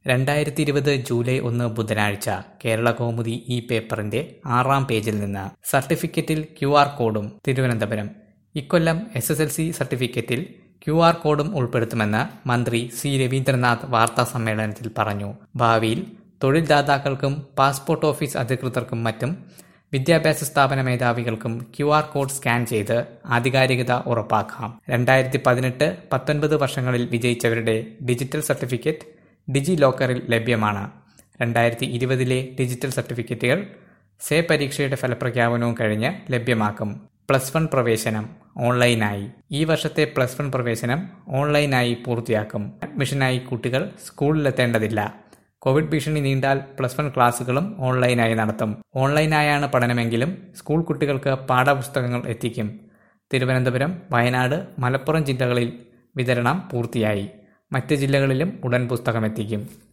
രണ്ടായിരത്തി ഇരുപത് ജൂലൈ ഒന്ന് ബുധനാഴ്ച കേരള കൗമുദി ഈ പേപ്പറിന്റെ ആറാം പേജിൽ നിന്ന് സർട്ടിഫിക്കറ്റിൽ ക്യു ആർ കോഡും തിരുവനന്തപുരം ഇക്കൊല്ലം എസ് എസ് എൽ സി സർട്ടിഫിക്കറ്റിൽ ക്യു ആർ കോഡും ഉൾപ്പെടുത്തുമെന്ന് മന്ത്രി സി രവീന്ദ്രനാഥ് വാർത്താ സമ്മേളനത്തിൽ പറഞ്ഞു ഭാവിയിൽ തൊഴിൽദാതാക്കൾക്കും പാസ്പോർട്ട് ഓഫീസ് അധികൃതർക്കും മറ്റും വിദ്യാഭ്യാസ സ്ഥാപന മേധാവികൾക്കും ക്യു ആർ കോഡ് സ്കാൻ ചെയ്ത് ആധികാരികത ഉറപ്പാക്കാം രണ്ടായിരത്തി പതിനെട്ട് പത്തൊൻപത് വർഷങ്ങളിൽ വിജയിച്ചവരുടെ ഡിജിറ്റൽ സർട്ടിഫിക്കറ്റ് ഡിജി ലോക്കറിൽ ലഭ്യമാണ് രണ്ടായിരത്തി ഇരുപതിലെ ഡിജിറ്റൽ സർട്ടിഫിക്കറ്റുകൾ സേ പരീക്ഷയുടെ ഫലപ്രഖ്യാപനവും കഴിഞ്ഞ് ലഭ്യമാക്കും പ്ലസ് വൺ പ്രവേശനം ഓൺലൈനായി ഈ വർഷത്തെ പ്ലസ് വൺ പ്രവേശനം ഓൺലൈനായി പൂർത്തിയാക്കും അഡ്മിഷനായി കുട്ടികൾ സ്കൂളിലെത്തേണ്ടതില്ല കോവിഡ് ഭീഷണി നീണ്ടാൽ പ്ലസ് വൺ ക്ലാസുകളും ഓൺലൈനായി നടത്തും ഓൺലൈനായാണ് പഠനമെങ്കിലും സ്കൂൾ കുട്ടികൾക്ക് പാഠപുസ്തകങ്ങൾ എത്തിക്കും തിരുവനന്തപുരം വയനാട് മലപ്പുറം ജില്ലകളിൽ വിതരണം പൂർത്തിയായി മറ്റ് ജില്ലകളിലും ഉടൻ പുസ്തകം എത്തിക്കും